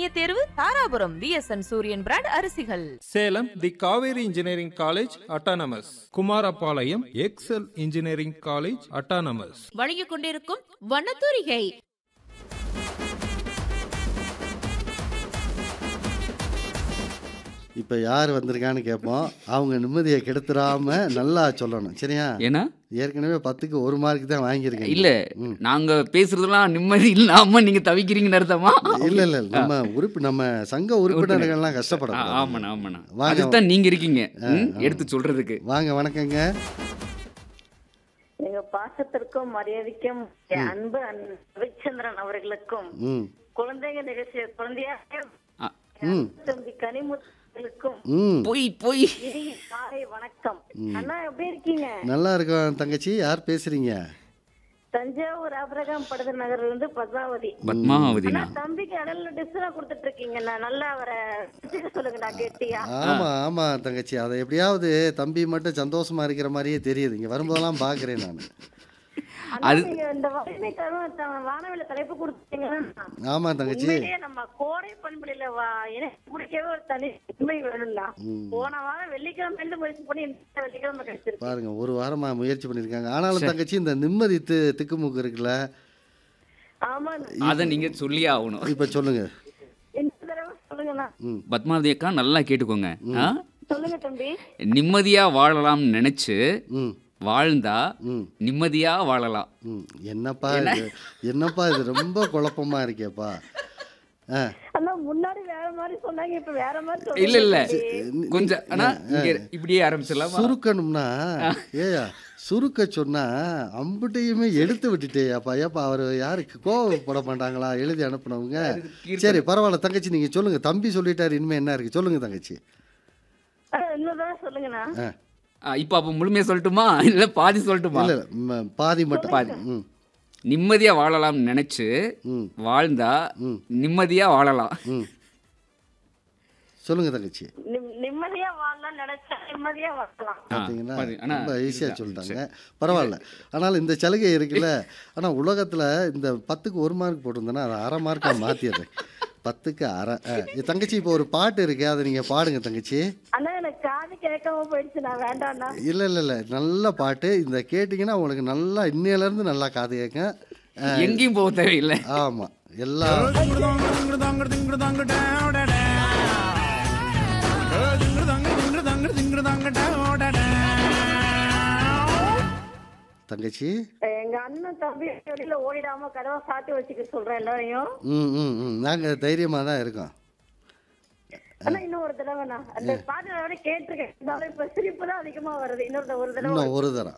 இனிய தேர்வு Dharapuram VSN Suriyan brand அரிசிகள் Salem the Kaveri engineering college autonomous Kumarapalayam Excel engineering college autonomous வழங்கிக் கொண்டிருக்கும் வண்ணத்தூரிகை இப்போ யார் வந்திருக்கான்னு கேட்போம் அவங்க நிம்மதியை கெடுத்துடாம நல்லா சொல்லணும் சரியா ஏன்னா ஏற்கனவே பத்துக்கு ஒரு மார்க் தான் வாங்கியிருக்கேன் இல்ல நாங்க பேசுறதெல்லாம் நிம்மதி இல்லாம நீங்க தவிக்கிறீங்கன்னு அர்த்தமா இல்ல இல்ல நம்ம உறுப்பு நம்ம சங்க உறுப்பினர்கள்லாம் கஷ்டப்படும் ஆமாண்ணா ஆமாண்ணா வாங்க. அதுதான் நீங்க இருக்கீங்க ம், எடுத்து சொல்றதுக்கு வாங்க வணக்கங்க எங்க பாசத்திற்கும் மரியாதைக்கும் என் அன்பு அண்ணன் ரவிச்சந்திரன் அவர்களுக்கும் ம் குழந்தைங்க நிகழ்ச்சி குழந்தையாக ஆ, ம் தம்பி கனிமுத்துகளுக்கும் ம் போய் போய் இனிய காலை வணக்கம் அண்ணா எப்படி இருக்கீங்க நல்லா இருக்கோம் தங்கச்சி யார் பேசுறீங்க தஞ்சாவூர் ஆபரகாம் படுத நகர்ல இருந்து பத்மாவதி பத்மாவதினா அண்ணா தம்பிக்கு அடல்ல டிப்ஸ் எல்லாம் கொடுத்துட்டு இருக்கீங்கண்ணா நல்லா அவரை வச்சுக்க சொல்லுங்கண்ணா கெட்டியா ஆமா ஆமா தங்கச்சி அதை எப்படியாவது தம்பி மட்டும் சந்தோஷமா இருக்கிற மாதிரியே தெரியுது இங்க வரும்போதெல்லாம் பாக்குறேன் நான் அண்ணா நீங்க இந்த வலிமை தரும் த- வானவில தலைப்பு கொடுத்தீங்கன்னா ஆமா தங்கச்சி உண்மையிலேயே நம்ம கோடை பண்புல எனக்கு பிடிக்கவே ஒரு தனி உண்மை வேணும்னா போன வாரம் வெள்ளிக்கிழமை இருந்து முயற்சி பண்ணி இந்த வெள்ளிக்கிழமை கிடைச்சிருக்கு பாருங்க ஒரு வாரமா முயற்சி பண்ணிருக்காங்க ஆனாலும் தங்கச்சி இந்த நிம்மதி தி திக்குமுக்கு இருக்குல்ல ஆமா அத நீங்க சொல்லியே ஆகணும் இப்ப சொல்லுங்க இந்த தடவை சொல்லுங்கண்ணா பத்மாவதி அக்கா நல்லா கேட்டுக்கோங்க ஆ? சொல்லுங்க தம்பி நிம்மதியா வாழலாம்னு நினைச்சு ம் வாழ்ந்தா ம் நிம்மதியா வாழலாம் ம் என்னப்பா இது என்னப்பா இது ரொம்ப குழப்பமா இருக்கேப்பா ஆ அண்ணா முன்னாடி வேற மாதிரி சொன்னாங்க இப்ப வேற மாதிரி இல்ல இல்ல சொல்லுங்க கொஞ்சம் ஆனா இங்க இப்படியே ஆரம்பிச்சிடலாமா சுருக்கணும்னா ஏயா சுருக்க சொன்னா அம்புட்டையுமே எடுத்து விட்டுட்டேயாப்பா ஏப்பா அவர் யாருக்கு கோவப்பட மாட்டாங்களா எழுதி அனுப்புனவங்க சரி பரவாயில்ல தங்கச்சி நீங்க சொல்லுங்க தம்பி சொல்லிட்டாரு இனிமே என்ன இருக்கு சொல்லுங்க தங்கச்சி அண்ணா, இன்னொரு தடவை சொல்லுங்கண்ணா ஆ ஆ, இப்ப அப்ப முழுமையா சொல்லட்டுமா இல்ல பாதி சொல்லட்டுமா இல்ல இல்ல, ம, பாதி மட்டும் பாதி ம் நிம்மதியா வாழலாம்னு நினைச்சு ம் வாழ்ந்தா ம். நிம்மதியா வாழலாம் ம் சொல்லுங்க தங்கச்சி நிம்- நிம்மதியா வாழலாம் நினைச்சா நிம்மதியா வாழலாம் ஆ, பார்த்தீங்களா பாதி. ஆனா ரொம்ப ஈஸியாக சொல்லிட்டாங்க பரவாயில்ல ஆனாலும் இந்த சலுகை இருக்குல்ல ஆனால் உலகத்தில் இந்த பத்துக்கு ஒரு மார்க் போட்டிருந்தேன்னா அதை அரை மார்க்காக மாற்றிடுறேன் பத்துக்கு அரை ஆ, என் தங்கச்சி இப்போ ஒரு பாட்டு இருக்கு அதை நீங்கள் பாடுங்க தங்கச்சி அண்ணா எனக்கு காது கேட்காம போயிடுச்சு நான் வேண்டாம்ண்ணா இல்லை இல்லை இல்லை நல்ல பாட்டு இந்த கேட்டிங்கன்னா உங்களுக்கு நல்லா இன்னையிலேருந்து நல்லா காது கேட்க எங்கேயும் போக தேவையில்லை ஆமாம் எல்லாம் தங்கச்சி எங்க அண்ணன் தம்பி வெளியில ஓடிடாம கதவை சாத்தி வச்சுக்க சொல்றேன் எல்லாரையும் ம் ம் ம் நாங்கள் தைரியமாக தான் இருக்கோம் அண்ணா இன்னும் ஒரு தடவைண்ணா அந்த பாட்டு நான் அப்படியே கேட்டிருக்கேன் இருந்தாலும் இப்ப சிரிப்பு தான் அதிகமா வருது இன்னொரு தடவை, ஒரு தடவை இன்னும் ஒரு தரம்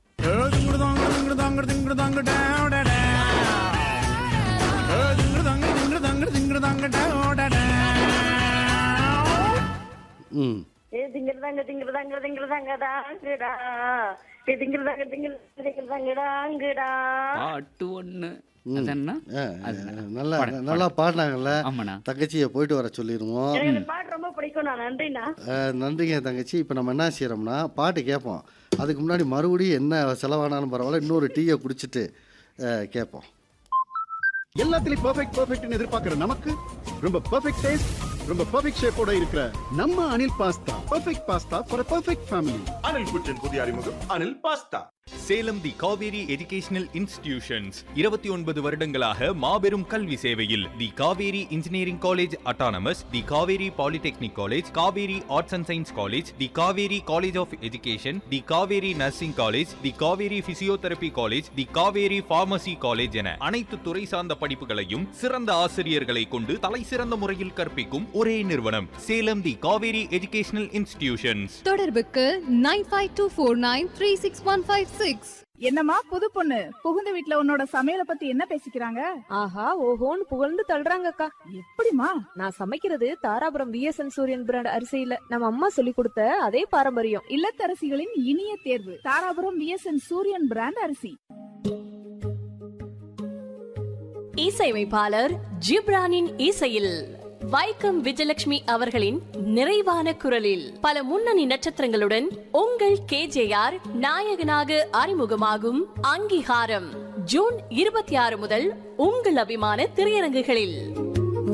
ம் ஏ திங்கிறதாங்க திங்கிறதாங்க திங்கிறதாங்கடாங்கடா ஏ திங்கிறதாங்க திங்கிற திங்கிறதாங்கடாங்கடா பாட்டு ஒண்ணு அது என்ன ஆ, நல்லா நல்லா பாடினாங்கல்ல ஆமாண்ணா தங்கச்சியை போயிட்டு வர சொல்லிடுவோம் எனக்கு இந்த பாட்டு ரொம்ப பிடிக்கும் நான் நன்றிண்ணா ஆ, நன்றிங்க தங்கச்சி இப்போ நம்ம என்ன செய்கிறோம்னா பாட்டு கேட்போம் அதுக்கு முன்னாடி மறுபடியும் என்ன செலவானாலும் பரவாயில்ல இன்னொரு டீயை குடிச்சிட்டு ஆ, கேட்போம் எல்லாத்துலயும் பெர்ஃபெக்ட் பெர்ஃபெக்ட்னு எதிர்பார்க்கிற நமக்கு ரொம்ப பெர்ஃபெக்ட் டேஸ்ட் ரொம்ப பெர்ஃபெக்ட் ஷேப்போட இருக்கிற நம்ம Anil pasta perfect pasta for perfect family Anil kitchen புதிய அறிமுகம் Anil pasta Salem the Kaveri educational institutions இருபத்தி ஒன்பது வருடங்களாக மாபெரும் கல்வி சேவையில் the Kaveri engineering college autonomous the Kaveri polytechnic college Kaveri arts and science college the Kaveri college of education the Kaveri nursing college the Kaveri physiotherapy college the Kaveri pharmacy college என அனைத்து துறை சார்ந்த படிப்புகளையும் சிறந்த ஆசிரியர்களை கொண்டு தலை சிறந்த முறையில் கற்பிக்கும் ஒரே நிறுவனம் Salem the Kaveri educational institutions தொடர்புக்கு nine five two four nine three six one five six என்னம்மா புது பொண்ணு புகுந்த வீட்ல உன்னோட சமையல பத்தி என்ன பேசிக்கிறாங்க ஆஹா ஓஹோன்னு புகழ்ந்து தள்ளுறாங்கக்கா எப்படிமா நான் சமைக்கிறது தாராபுரம் விஎஸ்என் சூரியன் பிராண்ட் அரிசியில நம்ம அம்மா சொல்லி கொடுத்த அதே பாரம்பரியம் இல்லத்தரசிகளின் இனிய தேர்வு தாராபுரம் விஎஸ்என் சூரியன் பிராண்ட் அரிசி இசையமைப்பாளர் ஜிப்ரானின் இசையில் வைக்கம் விஜயலட்சுமி அவர்களின் நிறைவான குரலில் பல முன்னணி நட்சத்திரங்களுடன் உங்கள் கேஜேஆர் நாயகனாக அறிமுகமாகும் அங்கீகாரம் ஜூன் இருபத்தி ஆறு முதல் உங்கள் அபிமான திரையரங்குகளில்